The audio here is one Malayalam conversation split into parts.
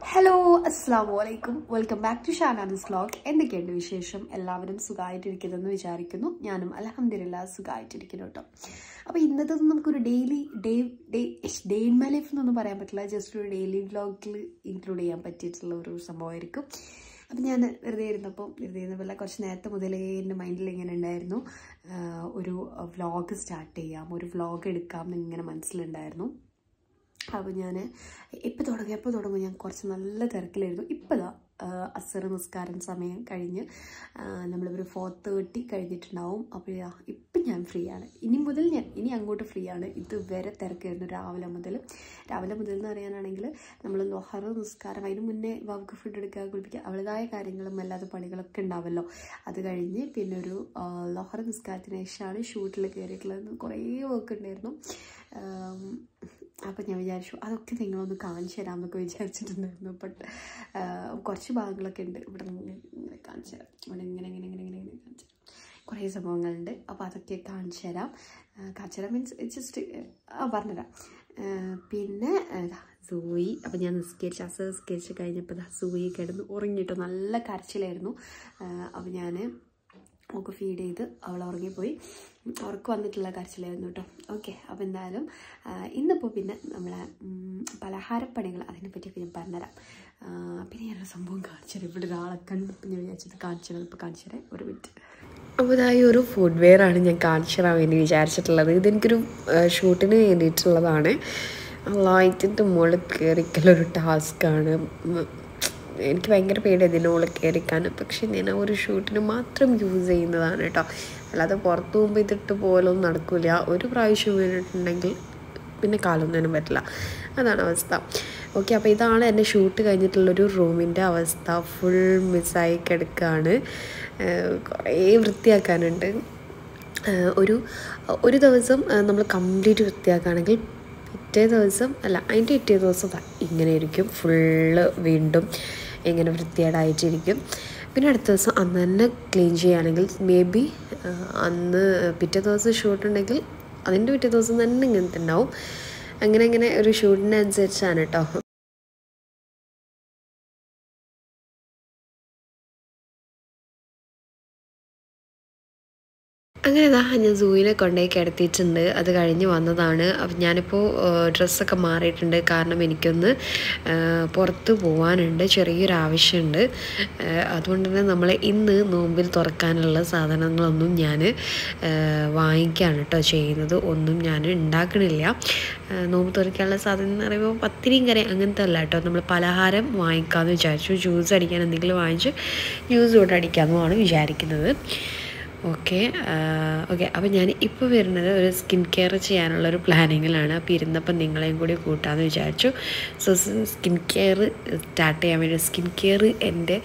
ഹലോ അസ്സാം വലൈക്കും welcome back to Shanadi's vlog എന്തൊക്കെയുണ്ട് വിശേഷം എല്ലാവരും സുഖമായിട്ടിരിക്കുന്നെന്ന് വിചാരിക്കുന്നു ഞാനും അലഹമില്ല സുഖമായിട്ടിരിക്കുന്നു കേട്ടോ അപ്പോൾ ഇന്നത്തെ നമുക്കൊരു daily day day day in my life എന്നൊന്നും പറയാൻ പറ്റില്ല ജസ്റ്റ് ഒരു ഡെയിലി വ്ലോഗിൽ ഇൻക്ലൂഡ് ചെയ്യാൻ പറ്റിയിട്ടുള്ള ഒരു സംഭവമായിരിക്കും അപ്പം ഞാൻ വെറുതെ ഇരുന്നപ്പോൾ വെറുതെ ഇരുന്നപ്പോൾ കുറച്ച് നേരത്തെ മുതലേ എൻ്റെ മൈൻഡിൽ ഇങ്ങനെ ഉണ്ടായിരുന്നു ആഹ് ഒരു വ്ലോഗ് സ്റ്റാർട്ട് ചെയ്യാം ഒരു വ്ലോഗ് എടുക്കാം എന്നിങ്ങനെ മനസ്സിലുണ്ടായിരുന്നു അപ്പോൾ ഞാൻ എപ്പോൾ തുടങ്ങും എപ്പോൾ തുടങ്ങും ഞാൻ കുറച്ച് നല്ല തിരക്കിലായിരുന്നു ഇപ്പോൾ ഇതാ അസർ നിസ്കാരം സമയം കഴിഞ്ഞ് നമ്മളൊരു ഫോർ തേർട്ടി കഴിഞ്ഞിട്ടുണ്ടാവും അപ്പോൾ ഇതാ ഇപ്പം ഞാൻ ഫ്രീ ആണ് ഇനി മുതൽ ഞാൻ ഇനി അങ്ങോട്ട് ഫ്രീ ആണ് ഇതുവരെ തിരക്കായിരുന്നു രാവിലെ മുതൽ രാവിലെ മുതൽ എന്ന് പറയാനാണെങ്കിൽ നമ്മൾ ലൊഹർ നിസ്കാരം അതിന് മുന്നേ വർക്ക് ഫുഡ് എടുക്കുക കുളിപ്പിക്കുക അവളുടേതായ കാര്യങ്ങളും അല്ലാതെ പണികളൊക്കെ ഉണ്ടാവല്ലോ അത് കഴിഞ്ഞ് പിന്നെ ഒരു ലൊഹർ നിസ്കാരത്തിന് ശേഷമാണ് ഷൂട്ടിൽ കയറിയിട്ടുള്ളത് കുറേ വർക്ക് ഉണ്ടായിരുന്നു അപ്പം ഞാൻ വിചാരിച്ചു അതൊക്കെ നിങ്ങളൊന്ന് കാണിച്ചു തരാമെന്നൊക്കെ വിചാരിച്ചിട്ടുണ്ടായിരുന്നു ബട്ട് കുറച്ച് ഭാഗങ്ങളൊക്കെ ഉണ്ട് ഇവിടെ ഇങ്ങനെ ഇങ്ങനെ കാണിച്ചു തരാം ഇവിടെ ഇങ്ങനെ ഇങ്ങനെ ഇങ്ങനെ ഇങ്ങനെ ഇങ്ങനെ കാണിച്ചു തരാം കുറേ സംഭവങ്ങളുണ്ട് അപ്പോൾ അതൊക്കെ കാണിച്ചു തരാം കാണിച്ചു തരാം മീൻസ് ജസ്റ്റ് പറഞ്ഞുതരാം പിന്നെ സൂയി അപ്പം ഞാൻ നിസ്കരിച്ച് അസ നിസ്കരിച്ച് കഴിഞ്ഞപ്പോൾ സൂയി കിടന്ന് ഉറങ്ങിയിട്ടു നല്ല കരച്ചിലായിരുന്നു അപ്പം ഞാൻ ഒക്കെ ഫീഡ് ചെയ്ത് അവൾ ഉറങ്ങിപ്പോയി അവർക്ക് വന്നിട്ടുള്ള കരച്ചിലായിരുന്നു കേട്ടോ ഓക്കെ അപ്പോൾ എന്തായാലും ഇന്നിപ്പോൾ പിന്നെ നമ്മളെ പലഹാരപ്പണികൾ അതിനെ പറ്റിയൊക്കെ ഞാൻ പറഞ്ഞുതരാം പിന്നെ ഞാനൊരു സംഭവം കാണിച്ചു തരാം ഇവിടെ ഒരാളെ കണ്ടപ്പോൾ ഞാൻ വിചാരിച്ചത് കാണിച്ചു തരാം ഇപ്പോൾ കാണിച്ചു തരാം ഒരു മിനിറ്റ് അപ്പോൾ ഇതായി ഒരു ഫുഡ് വെയർ ആണ് ഞാൻ കാണിച്ചു തരാൻ വേണ്ടി വിചാരിച്ചിട്ടുള്ളത് ഇതെനിക്കൊരു ഷൂട്ടിന് വേണ്ടിയിട്ടുള്ളതാണ് ലൈറ്റിൻ്റെ മുകളിൽ കയറിക്കലൊരു ടാസ്ക്കാണ് എനിക്ക് ഭയങ്കര പേടി അതിനുള്ളിൽ കയറിക്കാൻ പക്ഷെ ഞാൻ ആ ഒരു ഷൂട്ടിന് മാത്രം യൂസ് ചെയ്യുന്നതാണ് കേട്ടോ അല്ലാതെ പുറത്ത് പോകുമ്പോൾ ഇതിട്ട് പോലൊന്നും നടക്കില്ല ഒരു പ്രാവശ്യം വീണിട്ടുണ്ടെങ്കിൽ പിന്നെ കാലൊന്നിനും പറ്റില്ല അതാണ് അവസ്ഥ ഓക്കെ അപ്പോൾ ഇതാണ് എൻ്റെ ഷൂട്ട് കഴിഞ്ഞിട്ടുള്ളൊരു റൂമിൻ്റെ അവസ്ഥ ഫുൾ മിസ്സായി കിടക്കുകയാണ് കുറേ വൃത്തിയാക്കാനുണ്ട് ഒരു ഒരു ദിവസം നമ്മൾ കംപ്ലീറ്റ് വൃത്തിയാക്കുകയാണെങ്കിൽ പിറ്റേ ദിവസം അല്ല അതിൻ്റെ പിറ്റേ ദിവസം ഇങ്ങനെ ഇരിക്കും ഫുള്ള് വീണ്ടും ഇങ്ങനെ വൃത്തികേടായിട്ടിരിക്കും പിന്നെ അടുത്ത ദിവസം അന്ന് തന്നെ ക്ലീൻ ചെയ്യുകയാണെങ്കിൽ മേ ബി അന്ന് പിറ്റേ ദിവസം ഷൂട്ട് ഉണ്ടെങ്കിൽ അതിൻ്റെ പിറ്റേ ദിവസം തന്നെ ഇങ്ങനത്തെ ഉണ്ടാവും അങ്ങനെ അങ്ങനെ ഒരു ഷൂട്ടിനനുസരിച്ചാണ് കേട്ടോ അങ്ങനെ ഇതാ ഞാൻ സൂവിനെ കൊണ്ടുപോയി കിടത്തിയിട്ടുണ്ട് അത് കഴിഞ്ഞ് വന്നതാണ് അപ്പം ഞാനിപ്പോൾ ഡ്രസ്സൊക്കെ മാറിയിട്ടുണ്ട് കാരണം എനിക്കൊന്ന് പുറത്ത് പോകാനുണ്ട് ചെറിയൊരു ആവശ്യമുണ്ട് അതുകൊണ്ട് തന്നെ നമ്മൾ ഇന്ന് നോമ്പിൽ തുറക്കാനുള്ള സാധനങ്ങളൊന്നും ഞാൻ വാങ്ങിക്കുകയാണ് കേട്ടോ ചെയ്യുന്നത് ഒന്നും ഞാൻ ഉണ്ടാക്കണില്ല നോമ്പ് തുറക്കാനുള്ള സാധനം എന്ന് പറയുമ്പോൾ പത്തിരിയും കറി അങ്ങനത്തെ അല്ല കേട്ടോ നമ്മൾ പലഹാരം വാങ്ങിക്കാമെന്ന് വിചാരിച്ചു ജ്യൂസ് അടിക്കാൻ എന്തെങ്കിലും വാങ്ങിച്ച് ജ്യൂസ് കൂടെ അടിക്കാമെന്നുമാണ് വിചാരിക്കുന്നത് ഓക്കെ ഓക്കെ അപ്പോൾ ഞാൻ ഇപ്പോൾ വരുന്നത് ഒരു സ്കിൻ കെയർ ചെയ്യാനുള്ള ഒരു പ്ലാനിങ്ങിലാണ് അപ്പോൾ ഇരുന്നപ്പോൾ നിങ്ങളെയും കൂടി കൂട്ടാമെന്ന് വിചാരിച്ചു സോ സ്കിൻ കെയർ സ്റ്റാർട്ട് ചെയ്യാൻ വേണ്ടി സ്കിൻ കെയർ എൻ്റെ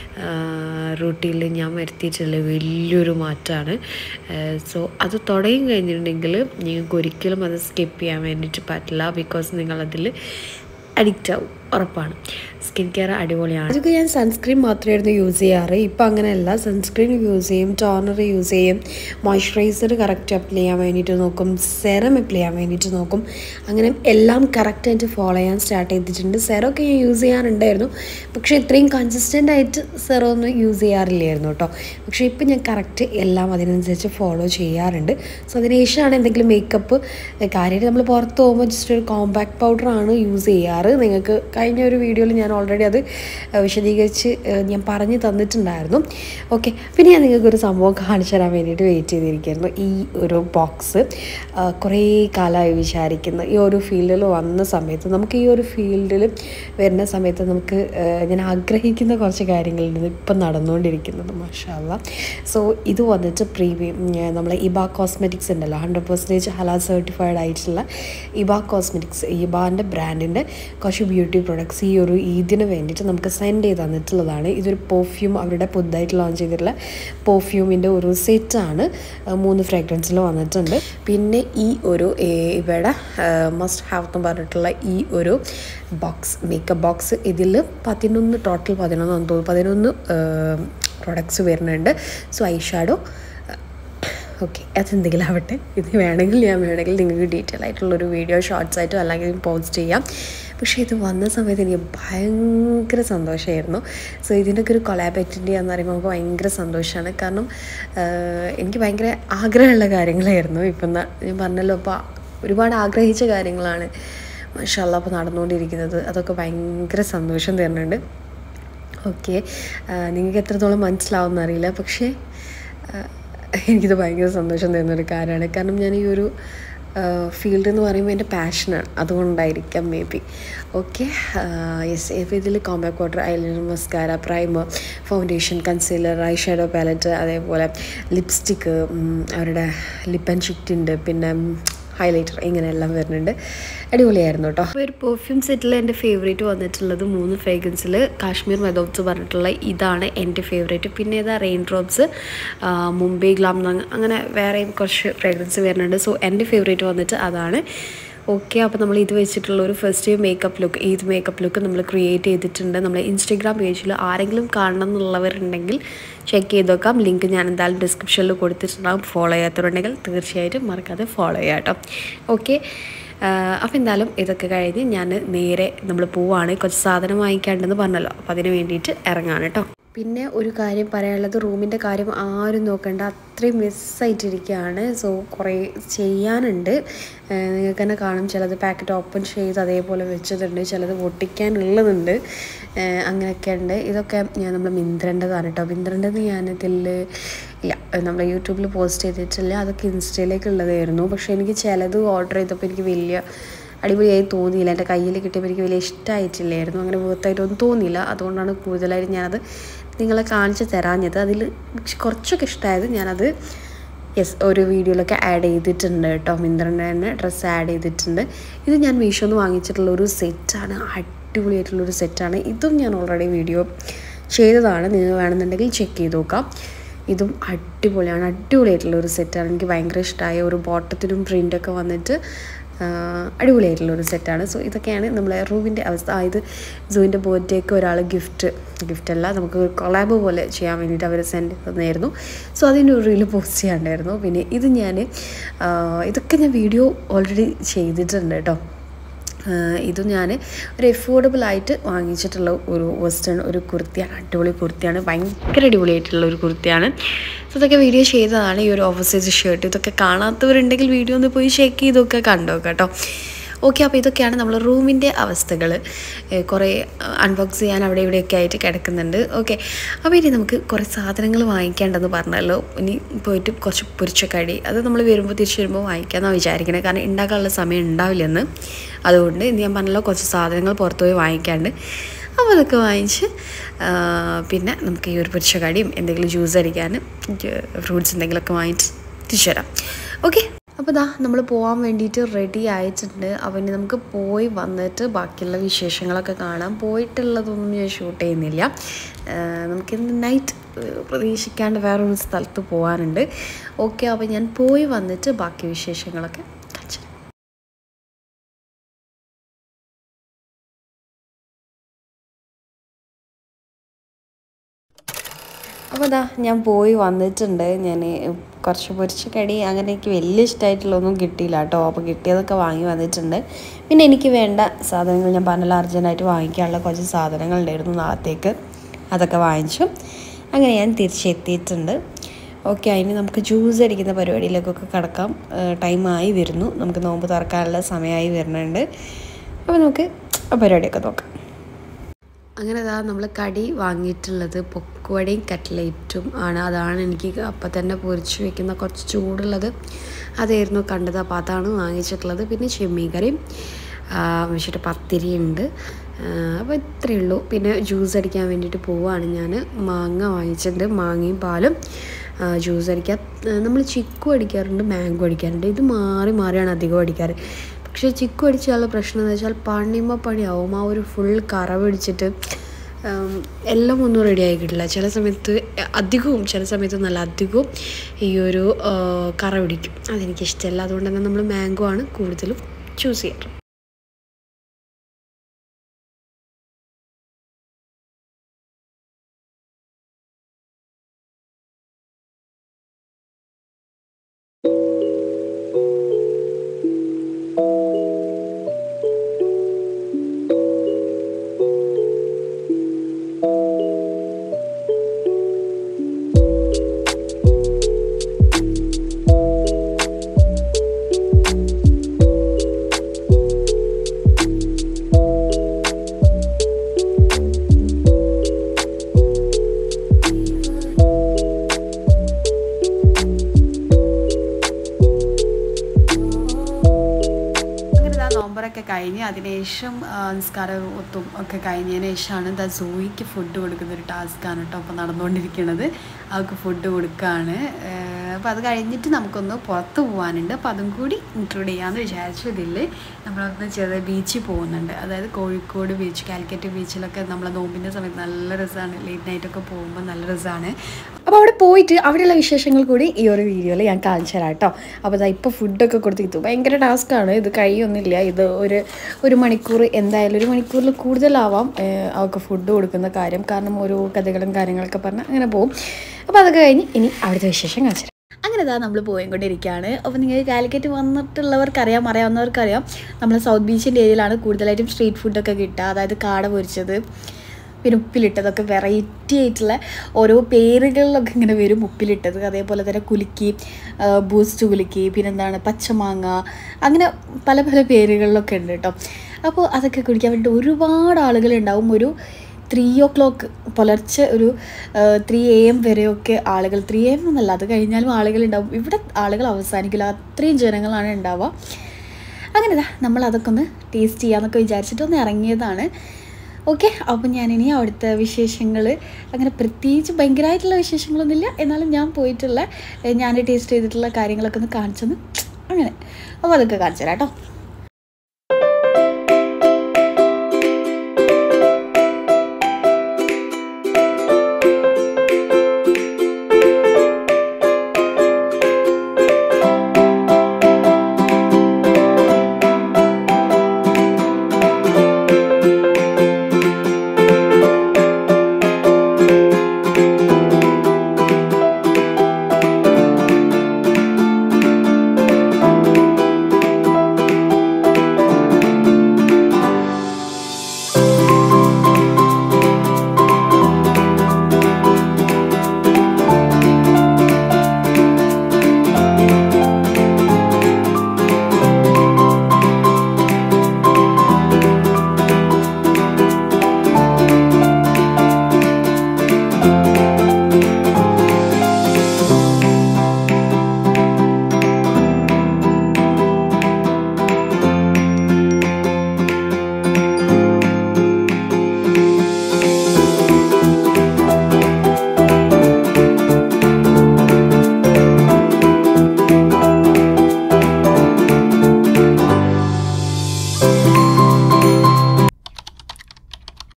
റൂട്ടീനിൽ ഞാൻ വരുത്തിയിട്ടുള്ള വലിയൊരു മാറ്റമാണ് സോ അത് തുടങ്ങി കഴിഞ്ഞിട്ടുണ്ടെങ്കിൽ നിങ്ങൾക്ക് ഒരിക്കലും അത് സ്കിപ്പ് ചെയ്യാൻ വേണ്ടിയിട്ട് പറ്റില്ല ബിക്കോസ് നിങ്ങളതിൽ അഡിക്റ്റ് ആവും ഉറപ്പാണ് സ്കിൻ കെയർ അടിപൊളിയാണ് അതൊക്കെ ഞാൻ സൺസ്ക്രീൻ മാത്രമായിരുന്നു യൂസ് ചെയ്യാറ് ഇപ്പം അങ്ങനെയല്ല സൺസ്ക്രീൻ യൂസ് ചെയ്യും ടോണർ യൂസ് ചെയ്യും മോയ്സ്ചറൈസർ കറക്റ്റ് അപ്ലൈ ചെയ്യാൻ വേണ്ടിയിട്ട് നോക്കും സെറം അപ്ലൈ ചെയ്യാൻ വേണ്ടിയിട്ട് നോക്കും അങ്ങനെ എല്ലാം കറക്റ്റായിട്ട് ഫോളോ ചെയ്യാൻ സ്റ്റാർട്ട് ചെയ്തിട്ടുണ്ട് സെറമൊക്കെ ഞാൻ യൂസ് ചെയ്യാറുണ്ടായിരുന്നു പക്ഷേ ഇത്രയും കൺസിസ്റ്റൻ്റ് ആയിട്ട് സെറം ഒന്നും യൂസ് ചെയ്യാറില്ലായിരുന്നു കേട്ടോ പക്ഷേ ഇപ്പം ഞാൻ കറക്റ്റ് എല്ലാം അതിനനുസരിച്ച് ഫോളോ ചെയ്യാറുണ്ട് സോ അതിനുശേഷമാണ് എന്തെങ്കിലും മേക്കപ്പ് കാര്യമായിട്ട് നമ്മൾ പുറത്ത് പോകുമ്പോൾ ജസ്റ്റ് ഒരു കോമ്പാക്ട് പൗഡറാണ് യൂസ് ചെയ്യാറ് നിങ്ങൾക്ക് കഴിഞ്ഞ ഒരു വീഡിയോയിൽ ഞാൻ ഓൾറെഡി അത് വിശദീകരിച്ച് ഞാൻ പറഞ്ഞു തന്നിട്ടുണ്ടായിരുന്നു ഓക്കെ പിന്നെ ഞാൻ നിങ്ങൾക്കൊരു സംഭവം കാണിച്ചു തരാൻ വേണ്ടിയിട്ട് വെയിറ്റ് ചെയ്തിരിക്കുന്നു ഈ ഒരു ബോക്സ് കുറേ കാലമായി വിചാരിക്കുന്ന ഈ ഒരു ഫീൽഡിൽ വന്ന സമയത്ത് നമുക്ക് ഈ ഒരു ഫീൽഡിൽ വരുന്ന സമയത്ത് നമുക്ക് ഞാൻ ആഗ്രഹിക്കുന്ന കുറച്ച് കാര്യങ്ങളുണ്ട് ഇപ്പം നടന്നുകൊണ്ടിരിക്കുന്നത് മാഷാല്ല സോ ഇത് വന്നിട്ട് പ്രീമിയം നമ്മളെ ഇബ കോസ്മെറ്റിക്സ് ഉണ്ടല്ലോ ഹൺഡ്രഡ് പെർസെൻറ്റേജ് ഹലാ സർട്ടിഫൈഡ് ആയിട്ടുള്ള ഇബ കോസ്മെറ്റിക്സ് ഇബാൻ്റെ ബ്രാൻഡിൻ്റെ കുറച്ച് ബ്യൂട്ടി പ്രൊഡക്ട്സ് ഈ ഒരു ഈദിന് വേണ്ടിയിട്ട് നമുക്ക് സെൻഡ് ചെയ്ത് തന്നിട്ടുള്ളതാണ് ഇതൊരു പെർഫ്യൂം അവരുടെ പുതുതായിട്ട് ലോഞ്ച് ചെയ്തിട്ടുള്ള പെർഫ്യൂമിൻ്റെ ഒരു സെറ്റാണ് മൂന്ന് ഫ്രാഗ്രൻസിൽ വന്നിട്ടുണ്ട് പിന്നെ ഈ ഒരു ഇവിടെ മസ്റ്റ് ഹാവ് എന്ന് പറഞ്ഞിട്ടുള്ള ഈ ഒരു ബോക്സ് മേക്കപ്പ് ബോക്സ് ഇതിൽ പതിനൊന്ന് ടോട്ടൽ പതിനൊന്ന് തോന്നുന്നു പതിനൊന്ന് പ്രൊഡക്ട്സ് വരുന്നുണ്ട് സോ ഐ ഷാഡോ ഓക്കെ അതെന്തെങ്കിലും ആവട്ടെ ഇത് വേണമെങ്കിൽ ഞാൻ വേണമെങ്കിൽ നിങ്ങൾക്ക് ഡീറ്റെയിൽ ആയിട്ടുള്ളൊരു വീഡിയോ ഷോർട്സ് ആയിട്ടോ അല്ലെങ്കിൽ പോസ്റ്റ് ചെയ്യാം പക്ഷേ ഇത് വന്ന സമയത്ത് എനിക്ക് ഭയങ്കര സന്തോഷമായിരുന്നു സോ ഇതിൻ്റെയൊക്കെ ഒരു കൊളാബറേറ്റിൻ്റെ എന്ന് പറയുമ്പോൾ നമുക്ക് ഭയങ്കര സന്തോഷമാണ് കാരണം ആഹ്, എനിക്ക് ഭയങ്കര ആഗ്രഹമുള്ള കാര്യങ്ങളായിരുന്നു ഇപ്പം ന- ഞാൻ പറഞ്ഞല്ലോ അപ്പോൾ ഒരുപാട് ആഗ്രഹിച്ച കാര്യങ്ങളാണ് മാഷല്ല അപ്പോൾ നടന്നുകൊണ്ടിരിക്കുന്നത് അതൊക്കെ ഭയങ്കര സന്തോഷം തരുന്നുണ്ട് ഓക്കെ നിങ്ങൾക്ക് എത്രത്തോളം മനസ്സിലാവുമെന്ന് അറിയില്ല പക്ഷേ ആ, എനിക്കിത് ഭയങ്കര സന്തോഷം തരുന്നൊരു കാര്യമാണ് കാരണം ഞാൻ ഈ ഒരു ഫീൽഡ് എന്ന് പറയുമ്പോൾ എൻ്റെ പാഷനാണ് അതുകൊണ്ടായിരിക്കാം മേ ബി ഓക്കെ യെസ് ഇപ്പോൾ ഇതിൽ compact water eyeliner mascara primer foundation concealer eye shadow palette അതേപോലെ ലിപ്സ്റ്റിക്ക് അവരുടെ ലിപ്പ് ആൻഡ് ഷിറ്റ് ഉണ്ട് പിന്നെ ഹൈലൈറ്റർ ഇങ്ങനെയെല്ലാം വരുന്നുണ്ട് അടിപൊളിയായിരുന്നു കേട്ടോ ഒരു പെർഫ്യൂം സെറ്റിൽ എൻ്റെ ഫേവറേറ്റ് വന്നിട്ടുള്ളത് മൂന്ന് ഫ്രേഗ്രൻസിൽ കാശ്മീർ മെതോബ്സ് പറഞ്ഞിട്ടുള്ള ഇതാണ് എൻ്റെ ഫേവറേറ്റ് പിന്നെ ഇതാ റെയിൻ ഡ്രോപ്സ് മുംബൈ ഗ്ലാം നങ് അങ്ങനെ വേറെയും കുറച്ച് ഫ്രേഗ്രൻസ് വരുന്നുണ്ട് സോ എൻ്റെ ഫേവറേറ്റ് വന്നിട്ട് അതാണ് ഓക്കെ അപ്പോൾ നമ്മൾ ഇത് വെച്ചിട്ടുള്ള ഒരു ഫസ്റ്റ് മേക്കപ്പ് ലുക്ക് ഈ മേക്കപ്പ് ലുക്ക് നമ്മൾ ക്രിയേറ്റ് ചെയ്തിട്ടുണ്ട് നമ്മുടെ ഇൻസ്റ്റഗ്രാം പേജിൽ ആരെങ്കിലും കാണണം എന്നുള്ളവരുണ്ടെങ്കിൽ ചെക്ക് ചെയ്ത് നോക്കാം ലിങ്ക് ഞാൻ എന്തായാലും ഡിസ്ക്രിപ്ഷനിൽ കൊടുത്തിട്ടുണ്ടാകും ഫോളോ ചെയ്യാത്തവരുണ്ടെങ്കിൽ തീർച്ചയായിട്ടും മറക്കാതെ ഫോളോ ചെയ്യാം കേട്ടോ ഓക്കെ അപ്പോൾ എന്തായാലും ഇതൊക്കെ കഴിഞ്ഞ് ഞാൻ നേരെ നമ്മൾ പോവാണ് കുറച്ച് സാധനം വാങ്ങിക്കാണ്ടെന്ന് പറഞ്ഞല്ലോ അപ്പോൾ അതിന് വേണ്ടിയിട്ട് ഇറങ്ങാണ് കേട്ടോ പിന്നെ ഒരു കാര്യം പറയാനുള്ളത് റൂമിൻ്റെ കാര്യം ആരും നോക്കണ്ട അത്രയും മിസ്സായിട്ടിരിക്കുകയാണ് സോ കുറേ ചെയ്യാനുണ്ട് ഏഹ് നിങ്ങൾക്ക് തന്നെ കാണും ചിലത് പാക്കറ്റ് ഓപ്പൺ ചെയ്ത് അതേപോലെ വെച്ചതുണ്ട് ചിലത് പൊട്ടിക്കാനുള്ളതുണ്ട് ഏഹ് അങ്ങനെയൊക്കെ ഉണ്ട് ഇതൊക്കെ ഞാൻ നമ്മൾ മിന്ത്രേണ്ടതാണ് കേട്ടോ മിന്ത്രേണ്ടത് ഞാനിതിൽ ഇല്ല നമ്മൾ യൂട്യൂബിൽ പോസ്റ്റ് ചെയ്തിട്ടില്ല അതൊക്കെ ഇൻസ്റ്റയിലേക്ക് ഉള്ളതായിരുന്നു പക്ഷേ എനിക്ക് ചിലത് ഓർഡർ ചെയ്തപ്പോൾ എനിക്ക് വലിയ അടിപൊളിയായി തോന്നിയില്ല എൻ്റെ കയ്യിൽ കിട്ടിയപ്പോൾ എനിക്ക് വലിയ ഇഷ്ടമായിട്ടില്ലായിരുന്നു അങ്ങനെ വീർത്തായിട്ടൊന്നും തോന്നിയില്ല അതുകൊണ്ടാണ് കൂടുതലായിട്ട് ഞാനത് നിങ്ങളെ കാണിച്ച് തരാഞ്ഞത് അതിൽ കുറച്ചൊക്കെ ഇഷ്ടമായത് ഞാനത് യെസ് ഒരു വീഡിയോയിലൊക്കെ ആഡ് ചെയ്തിട്ടുണ്ട് കേട്ടോ മിന്ത്രൻ്റെ തന്നെ ഡ്രസ്സ് ആഡ് ചെയ്തിട്ടുണ്ട് ഇത് ഞാൻ മീഷോന്ന് നിന്ന് വാങ്ങിച്ചിട്ടുള്ള ഒരു സെറ്റാണ് അടിപൊളിയായിട്ടുള്ളൊരു സെറ്റാണ് ഇതും ഞാൻ ഓൾറെഡി വീഡിയോ ചെയ്തതാണ് നിങ്ങൾ വേണമെന്നുണ്ടെങ്കിൽ ചെക്ക് ചെയ്ത് നോക്കാം ഇതും അടിപൊളിയാണ് അടിപൊളിയായിട്ടുള്ള ഒരു സെറ്റാണ് എനിക്ക് ഭയങ്കര ഇഷ്ടമായ ഒരു ബോട്ടത്തിനും പ്രിൻ്റൊക്കെ വന്നിട്ട് ആ, അടിപൊളിയായിട്ടുള്ള ഒരു സെറ്റാണ് സോ ഇതൊക്കെയാണ് നമ്മളെ റൂമിൻ്റെ അവസ്ഥ ആ, ഇത് സൂവിൻ്റെ ബർത്ത്ഡേക്ക് ഒരാൾ ഗിഫ്റ്റ് ഗിഫ്റ്റ് അല്ല നമുക്ക് കൊളാബ് പോലെ ചെയ്യാൻ വേണ്ടിയിട്ട് അവർ സെൻഡ് തന്നായിരുന്നു സോ അതിൻ്റെ ഒരു റീൽ പോസ്റ്റ് ചെയ്യാണ്ടായിരുന്നു പിന്നെ ഇത് ഞാൻ ആ, ഇതൊക്കെ ഞാൻ വീഡിയോ ഓൾറെഡി ചെയ്തിട്ടുണ്ട് കേട്ടോ ആഹ് ഇത് ഞാൻ ഒരു എഫോർഡബിൾ ആയിട്ട് വാങ്ങിച്ചിട്ടുള്ള ഒരു വെസ്റ്റേൺ ഒരു കുർത്തിയാണ് അടിപൊളി കുർത്തിയാണ് ഭയങ്കര അടിപൊളിയായിട്ടുള്ള ഒരു കുർത്തിയാണ് സോ ഇതൊക്കെ വീഡിയോ ചെയ്തതാണ് ഈ ഒരു ഓഫീസേഴ്സ് ഷർട്ട് ഇതൊക്കെ കാണാത്തവരുണ്ടെങ്കിൽ വീഡിയോ ഒന്ന് പോയി ചെക്ക് ചെയ്തൊക്കെ കണ്ടോ കേട്ടോ ഓക്കെ അപ്പോൾ ഇതൊക്കെയാണ് നമ്മൾ റൂമിൻ്റെ അവസ്ഥകൾ കുറേ അൺബോക്സ് ചെയ്യാൻ അവിടെ ഇവിടെയൊക്കെ ആയിട്ട് കിടക്കുന്നുണ്ട് ഓക്കെ അപ്പോൾ ഇനി നമുക്ക് കുറേ സാധനങ്ങൾ വാങ്ങിക്കേണ്ടെന്ന് പറഞ്ഞല്ലോ ഇനി പോയിട്ട് കുറച്ച് പൊരിച്ചക്കടി അത് നമ്മൾ വരുമ്പോൾ തിരിച്ച് വരുമ്പോൾ വാങ്ങിക്കാമെന്നാണ് വിചാരിക്കണേ കാരണം ഉണ്ടാക്കാനുള്ള സമയം ഉണ്ടാവില്ലെന്ന് അതുകൊണ്ട് ഇന്ന് ഞാൻ പറഞ്ഞല്ലോ കുറച്ച് സാധനങ്ങൾ പുറത്ത് പോയി വാങ്ങിക്കാണ്ട് അപ്പോൾ അതൊക്കെ വാങ്ങിച്ച് ആ, പിന്നെ നമുക്ക് ഈ ഒരു പൊരിച്ചക്കടിയും എന്തെങ്കിലും ജ്യൂസ് അടിക്കാനും ഫ്രൂട്ട്സ് എന്തെങ്കിലുമൊക്കെ വാങ്ങിച്ച് തിരിച്ചു വരാം ഓക്കെ അപ്പോൾ ദാ നമ്മൾ പോകാൻ വേണ്ടിയിട്ട് റെഡി ആയിട്ടുണ്ട് അപ്പോൾ ഇനി നമുക്ക് പോയി വന്നിട്ട് ബാക്കിയുള്ള വിശേഷങ്ങളൊക്കെ കാണാം പോയിട്ടുള്ളതൊന്നും ഞാൻ ഷൂട്ട് ചെയ്യുന്നില്ല ആഹ് നമുക്ക് ഇന്ന് നൈറ്റ് പ്രതീക്ഷിക്കാണ്ട് വേറൊരു സ്ഥലത്ത് പോകാനുണ്ട് ഓക്കെ അപ്പോൾ ഞാൻ പോയി വന്നിട്ട് ബാക്കി വിശേഷങ്ങളൊക്കെ കാണിച്ചു തരാം. അപ്പോൾ അതാ ഞാൻ പോയി വന്നിട്ടുണ്ട് ഞാൻ കുറച്ച് പൊരിച്ച കടി അങ്ങനെ എനിക്ക് വലിയ ഇഷ്ടമായിട്ടുള്ളതൊന്നും കിട്ടിയില്ല കേട്ടോ അപ്പോൾ കിട്ടിയതൊക്കെ വാങ്ങി വന്നിട്ടുണ്ട് പിന്നെ എനിക്ക് വേണ്ട സാധനങ്ങൾ ഞാൻ പറഞ്ഞല്ലോ അർജൻറ്റായിട്ട് വാങ്ങിക്കാനുള്ള കുറച്ച് സാധനങ്ങൾ ഉണ്ടായിരുന്നു നാളത്തേക്ക് അതൊക്കെ വാങ്ങിച്ചു അങ്ങനെ ഞാൻ തിരിച്ചെത്തിയിട്ടുണ്ട് ഓക്കെ അതിന് നമുക്ക് ജ്യൂസ് അടിക്കുന്ന പരിപാടിയിലേക്കൊക്കെ കിടക്കാം ടൈമായി വരുന്നു നമുക്ക് നോമ്പ് തുറക്കാനുള്ള സമയമായി വരുന്നുണ്ട് അപ്പോൾ നമുക്ക് ആ പരിപാടിയൊക്കെ നോക്കാം അങ്ങനെ അതാ നമ്മൾ കടി വാങ്ങിയിട്ടുള്ളത് പൊക്കുവടയും കട്ട്ലേറ്റും ആണ് അതാണ് എനിക്ക് അപ്പം തന്നെ പൊരിച്ച് വെക്കുന്ന കുറച്ച് ചൂടുള്ളത് അതായിരുന്നു കണ്ടത് അപ്പോൾ അതാണ് വാങ്ങിച്ചിട്ടുള്ളത് പിന്നെ ചെമ്മീൻ കറിയും വെച്ചിട്ട് പത്തിരി ഉണ്ട് അപ്പോൾ ഇത്രയേ ഉള്ളൂ പിന്നെ ജ്യൂസ് അടിക്കാൻ വേണ്ടിയിട്ട് പോവുകയാണ് ഞാൻ മാങ്ങ വാങ്ങിച്ചിട്ടുണ്ട് മാങ്ങയും പാലും ജ്യൂസ് അടിക്കാൻ നമ്മൾ ചിക്കു അടിക്കാറുണ്ട് മാംഗോ അടിക്കാറുണ്ട് ഇത് മാറി മാറിയാണ് അധികം അടിക്കാറ് പക്ഷേ ചിക്കു അടിച്ചാലുള്ള പ്രശ്നം എന്ന് വെച്ചാൽ പണിമ പണിയാവും ആ ഒരു ഫുൾ കറ പിടിച്ചിട്ട് ഉം, എല്ലാം ഒന്നും റെഡി ആയി കിട്ടില്ല ചില സമയത്ത് അധികവും ചില സമയത്ത് നല്ല അധികവും ഈ ഒരു ആ, കറ പിടിക്കും അതെനിക്ക് ഇഷ്ടമല്ല അതുകൊണ്ട് തന്നെ നമ്മൾ മാംഗോ ആണ് കൂടുതലും ചൂസ് ചെയ്യാറ് കഴിഞ്ഞ് അതിനുശേഷം ആ, നിസ്കാരം ഒത്തും ഒക്കെ കഴിഞ്ഞതിന് ശേഷമാണ് ദാ സൂയിക്ക് ഫുഡ് കൊടുക്കുന്ന ഒരു ടാസ്ക്കാണ് കേട്ടോ അപ്പോൾ നടന്നുകൊണ്ടിരിക്കുന്നത് അവൾക്ക് ഫുഡ് കൊടുക്കുകയാണ് അപ്പോൾ അത് കഴിഞ്ഞിട്ട് നമുക്കൊന്ന് പുറത്ത് പോകാനുണ്ട് അപ്പോൾ അതും കൂടി ഇൻക്ലൂഡ് ചെയ്യാമെന്ന് വിചാരിച്ചു ഇതിൽ നമ്മളൊന്ന് ചെറിയ ബീച്ചിൽ പോകുന്നുണ്ട് അതായത് കോഴിക്കോട് ബീച്ച് കാലിക്കറ്റ് ബീച്ചിലൊക്കെ നമ്മളെ നോമ്പിൻ്റെ സമയത്ത് നല്ല രസമാണ് ലേറ്റ് നൈറ്റൊക്കെ പോകുമ്പോൾ നല്ല രസമാണ് അപ്പോൾ അവിടെ പോയിട്ട് അവിടെയുള്ള വിശേഷങ്ങൾ കൂടി ഈ ഒരു വീഡിയോയിൽ ഞാൻ കാണിച്ചു തരാം കേട്ടോ അപ്പോൾ ഇതാ ഇപ്പോൾ ഫുഡൊക്കെ കൊടുത്തിട്ടു ഭയങ്കര ടാസ്ക്കാണ് ഇത് കഴിയൊന്നുമില്ല ഇത് ഒരു ഒരു മണിക്കൂർ എന്തായാലും ഒരു മണിക്കൂറിൽ കൂടുതലാവാം ഏഹ്, അവൾക്ക് ഫുഡ് കൊടുക്കുന്ന കാര്യം കാരണം ഓരോ കഥകളും കാര്യങ്ങളൊക്കെ പറഞ്ഞ് അങ്ങനെ പോകും അപ്പോൾ അതൊക്കെ കഴിഞ്ഞ് ഇനി അവിടുത്തെ വിശേഷം കാണിച്ചു തരാം അങ്ങനെ ഇതാ നമ്മൾ പോയിക്കൊണ്ടിരിക്കുകയാണ് അപ്പോൾ നിങ്ങൾ കാലിക്കറ്റ് വന്നിട്ടുള്ളവർക്കറിയാം അറിയാവുന്നവർക്കറിയാം നമ്മൾ സൗത്ത് ബീച്ചിൻ്റെ ഏരിയയിലാണ് കൂടുതലായിട്ടും സ്ട്രീറ്റ് ഫുഡൊക്കെ കിട്ടുക അതായത് കാട പൊരിച്ചത് പിന്നെ ഉപ്പിലിട്ടതൊക്കെ വെറൈറ്റി ആയിട്ടുള്ള ഓരോ പേരുകളിലൊക്കെ ഇങ്ങനെ വരും ഉപ്പിലിട്ടത് അതേപോലെ തന്നെ കുലുക്കി ആ, ബൂസ്റ്റ് കുലുക്കി പിന്നെന്താണ് പച്ചമാങ്ങ അങ്ങനെ പല പല പേരുകളിലൊക്കെ ഉണ്ട് കേട്ടോ അപ്പോൾ അതൊക്കെ കുടിക്കാൻ വേണ്ടി ഒരുപാട് ആളുകളുണ്ടാവും ഒരു ത്രീ ഓ ക്ലോക്ക് പുലർച്ചെ ഒരു ത്രീ എ എം വരെയൊക്കെ ആളുകൾ ത്രീ എം എന്നല്ല അത് കഴിഞ്ഞാലും ആളുകളുണ്ടാവും ഇവിടെ ആളുകൾ അവസാനിക്കില്ല അത്രയും ജനങ്ങളാണ് ഉണ്ടാവുക അങ്ങനെ ഇതാ നമ്മൾ അതൊക്കെ ഒന്ന് ടേസ്റ്റ് ചെയ്യാമെന്നൊക്കെ വിചാരിച്ചിട്ട് ഒന്ന് ഇറങ്ങിയതാണ് ഓക്കെ അപ്പം ഞാനിനി അവിടുത്തെ വിശേഷങ്ങൾ അങ്ങനെ പ്രത്യേകിച്ച് ഭയങ്കരമായിട്ടുള്ള വിശേഷങ്ങളൊന്നുമില്ല എന്നാലും ഞാൻ പോയിട്ടുള്ള ഏ, ഞാൻ ടേസ്റ്റ് ചെയ്തിട്ടുള്ള കാര്യങ്ങളൊക്കെ ഒന്ന് കാണിച്ചൊന്ന് അങ്ങനെ അപ്പോൾ അതൊക്കെ കാണിച്ചു തരാം കേട്ടോ